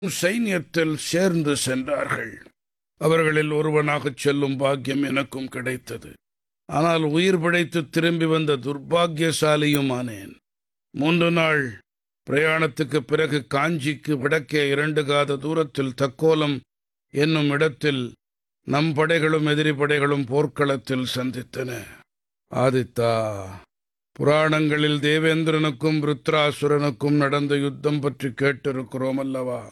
சைன்யத்தில் சேர்ந்து சென்றார்கள் அவர்களில் ஒருவனாகச் செல்லும் பாக்கியம் எனக்கும் கிடைத்தது ஆனால் உயிர் பிழைத்து திரும்பி வந்த துர்பாக்கியசாலியும் ஆனேன் மூன்று நாள் பிரயாணத்துக்கு பிறகு காஞ்சிக்கு வடக்கே இரண்டு காத தூரத்தில் தக்கோலம் என்னும் இடத்தில் நம் படைகளும் எதிரி படைகளும் போர்க்களத்தில் சந்தித்தன ஆதித்தா புராணங்களில் தேவேந்திரனுக்கும் ருத்ராசுரனுக்கும் நடந்த யுத்தம் பற்றி கேட்டிருக்கிறோம் அல்லவா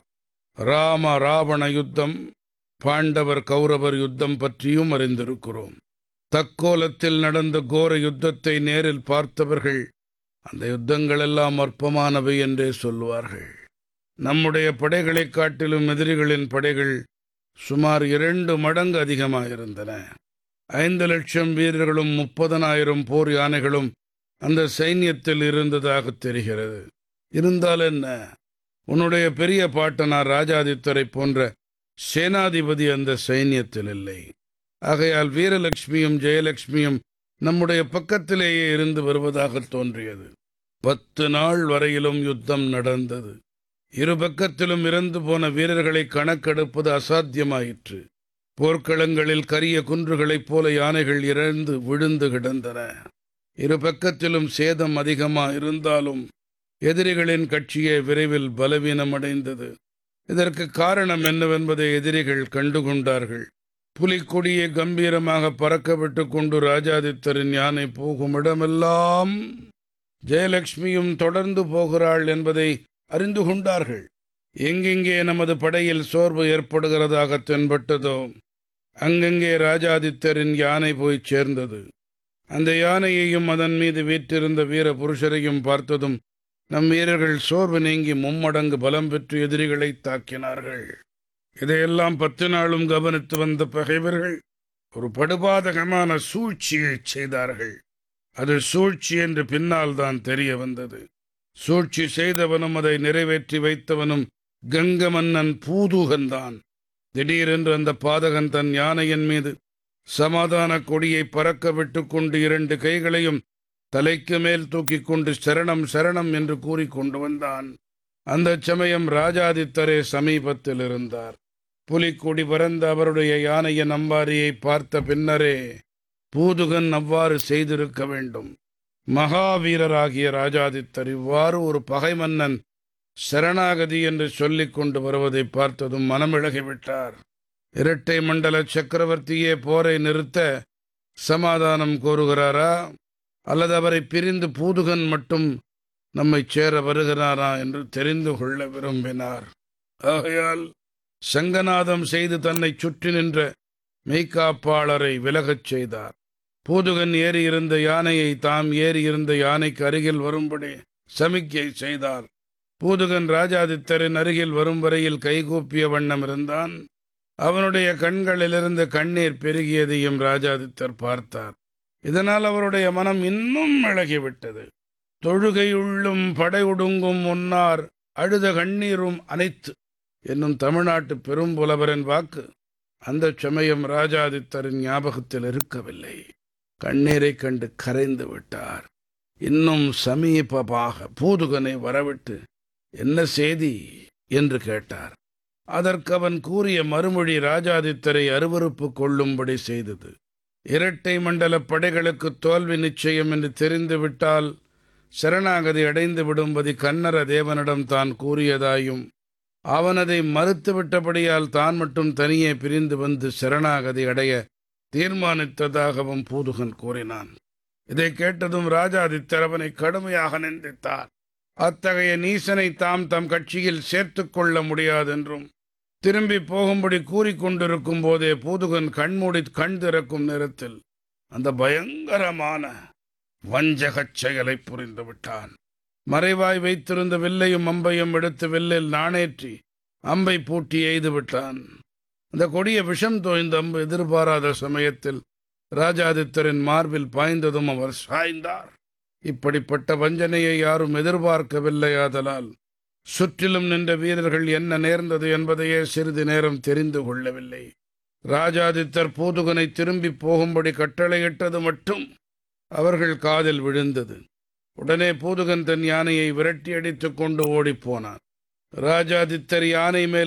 ராம ராவண யுத்தம் பாண்டவர் கௌரவர் யுத்தம் பற்றியும் அறிந்திருக்கிறோம் தக்கோலத்தில் நடந்த கோர யுத்தத்தை நேரில் பார்த்தவர்கள் அந்த யுத்தங்கள் எல்லாம் அற்பமானவை என்றே சொல்வார்கள் நம்முடைய படைகளைக் காட்டிலும் எதிரிகளின் படைகள் சுமார் இரண்டு மடங்கு அதிகமாயிருந்தன ஐந்து லட்சம் வீரர்களும் முப்பதனாயிரம் போர் யானைகளும் அந்த சைன்யத்தில் இருந்ததாக தெரிகிறது இருந்தால் என்ன உன்னுடைய பெரிய பாட்டனார் ராஜாதித்தரை போன்ற சேனாதிபதி அந்த சைன்யத்தில் இல்லை ஆகையால் வீரலட்சுமியும் ஜெயலட்சுமியும் நம்முடைய பக்கத்திலேயே இருந்து வருவதாக தோன்றியது பத்து நாள் வரையிலும் யுத்தம் நடந்தது இரு பக்கத்திலும் இறந்து போன வீரர்களை கணக்கெடுப்பது அசாத்தியமாயிற்று போர்க்களங்களில் கரிய குன்றுகளைப் போல யானைகள் இறந்து விழுந்து கிடந்தன இரு பக்கத்திலும் சேதம் அதிகமா இருந்தாலும் எதிரிகளின் கட்சியே விரைவில் பலவீனமடைந்தது இதற்கு காரணம் என்னவென்பதை எதிரிகள் கண்டுகொண்டார்கள் புலிக்கொடியை கம்பீரமாக பறக்க விட்டு கொண்டு ராஜாதித்தரின் யானை போகும் இடமெல்லாம் ஜெயலட்சுமியும் தொடர்ந்து போகிறாள் என்பதை அறிந்து கொண்டார்கள் எங்கெங்கே நமது படையில் சோர்வு ஏற்படுகிறதாக தென்பட்டதோ அங்கங்கே ராஜாதித்தரின் யானை போய் சேர்ந்தது அந்த யானையையும் அதன் மீது வீற்றிருந்த வீர புருஷரையும் பார்த்ததும் நம் வீரர்கள் சோர்வு நீங்கி மும்மடங்கு பலம் பெற்று எதிரிகளை தாக்கினார்கள் இதையெல்லாம் பத்து நாளும் கவனித்து வந்த பகைவர்கள் ஒரு படுபாதகமான சூழ்ச்சியை செய்தார்கள் அது சூழ்ச்சி என்று பின்னால் தான் தெரிய வந்தது சூழ்ச்சி செய்தவனும் அதை நிறைவேற்றி வைத்தவனும் கங்க மன்னன் பூதுகன்தான் திடீரென்று அந்த பாதகன் தன் யானையின் மீது சமாதான கொடியை பறக்க விட்டு கொண்டு இரண்டு கைகளையும் தலைக்கு மேல் தூக்கிக் கொண்டு சரணம் சரணம் என்று கூறிக்கொண்டு வந்தான் அந்த சமயம் ராஜாதித்தரே சமீபத்தில் இருந்தார் புலிக்கொடி பறந்த அவருடைய யானையின் அம்பாரியை பார்த்த பின்னரே பூதுகன் அவ்வாறு செய்திருக்க வேண்டும் மகாவீரராகிய ராஜாதித்தர் இவ்வாறு ஒரு பகை மன்னன் சரணாகதி என்று சொல்லிக் கொண்டு வருவதை பார்த்ததும் மனமிழகிவிட்டார் இரட்டை மண்டல சக்கரவர்த்தியே போரை நிறுத்த சமாதானம் கோருகிறாரா அல்லது அவரை பிரிந்து பூதுகன் மட்டும் நம்மை சேர வருகிறாரா என்று தெரிந்து கொள்ள விரும்பினார் ஆகையால் சங்கநாதம் செய்து தன்னை சுற்றி நின்ற மெய்காப்பாளரை விலகச் செய்தார் பூதுகன் ஏறியிருந்த யானையை தாம் ஏறியிருந்த யானைக்கு அருகில் வரும்படி சமிக்கை செய்தார் பூதுகன் ராஜாதித்தரின் அருகில் வரும் வரையில் கைகூப்பிய வண்ணம் இருந்தான் அவனுடைய கண்களிலிருந்து கண்ணீர் பெருகியதையும் ராஜாதித்தர் பார்த்தார் இதனால் அவருடைய மனம் இன்னும் இழகிவிட்டது தொழுகையுள்ளும் படை ஒடுங்கும் முன்னார் அழுத கண்ணீரும் அனைத்து என்னும் தமிழ்நாட்டு பெரும்புலவரின் வாக்கு அந்த சமயம் ராஜாதித்தரின் ஞாபகத்தில் இருக்கவில்லை கண்ணீரைக் கண்டு கரைந்து விட்டார் இன்னும் சமீபமாக பூதுகனை வரவிட்டு என்ன செய்தி என்று கேட்டார் அதற்கு அவன் கூறிய மறுமொழி ராஜாதித்தரை அருவறுப்பு கொள்ளும்படி செய்தது இரட்டை மண்டல படைகளுக்கு தோல்வி நிச்சயம் என்று தெரிந்துவிட்டால் சரணாகதி அடைந்து விடும்படி கன்னர தேவனிடம் தான் கூறியதாயும் அவன் அதை மறுத்துவிட்டபடியால் தான் மட்டும் தனியே பிரிந்து வந்து சரணாகதி அடைய தீர்மானித்ததாகவும் பூதுகன் கூறினான் இதை கேட்டதும் ராஜாதித்தர் அவனை கடுமையாக நிந்தித்தார் அத்தகைய நீசனை தாம் தம் கட்சியில் சேர்த்துக் கொள்ள முடியாதென்றும் திரும்பி போகும்படி கூறிக்கொண்டிருக்கும் போதே பூதுகன் கண்மூடி கண் திறக்கும் நேரத்தில் அந்த பயங்கரமான வஞ்சகச் செயலை புரிந்து விட்டான் மறைவாய் வைத்திருந்த வில்லையும் அம்பையும் எடுத்து வில்லில் நாணேற்றி அம்பை பூட்டி எய்து விட்டான் அந்த கொடிய விஷம் தோய்ந்த அம்பு எதிர்பாராத சமயத்தில் ராஜாதித்தரின் மார்பில் பாய்ந்ததும் அவர் சாய்ந்தார் இப்படிப்பட்ட வஞ்சனையை யாரும் எதிர்பார்க்கவில்லையாதலால் சுற்றிலும் நின்ற வீரர்கள் என்ன நேர்ந்தது என்பதையே சிறிது நேரம் தெரிந்து கொள்ளவில்லை ராஜாதித்தர் பூதுகனை திரும்பி போகும்படி கட்டளையிட்டது மட்டும் அவர்கள் காதில் விழுந்தது உடனே பூதுகன் தன் யானையை விரட்டி அடித்துக் கொண்டு ஓடிப்போனான் ராஜாதித்தர் யானை மேல்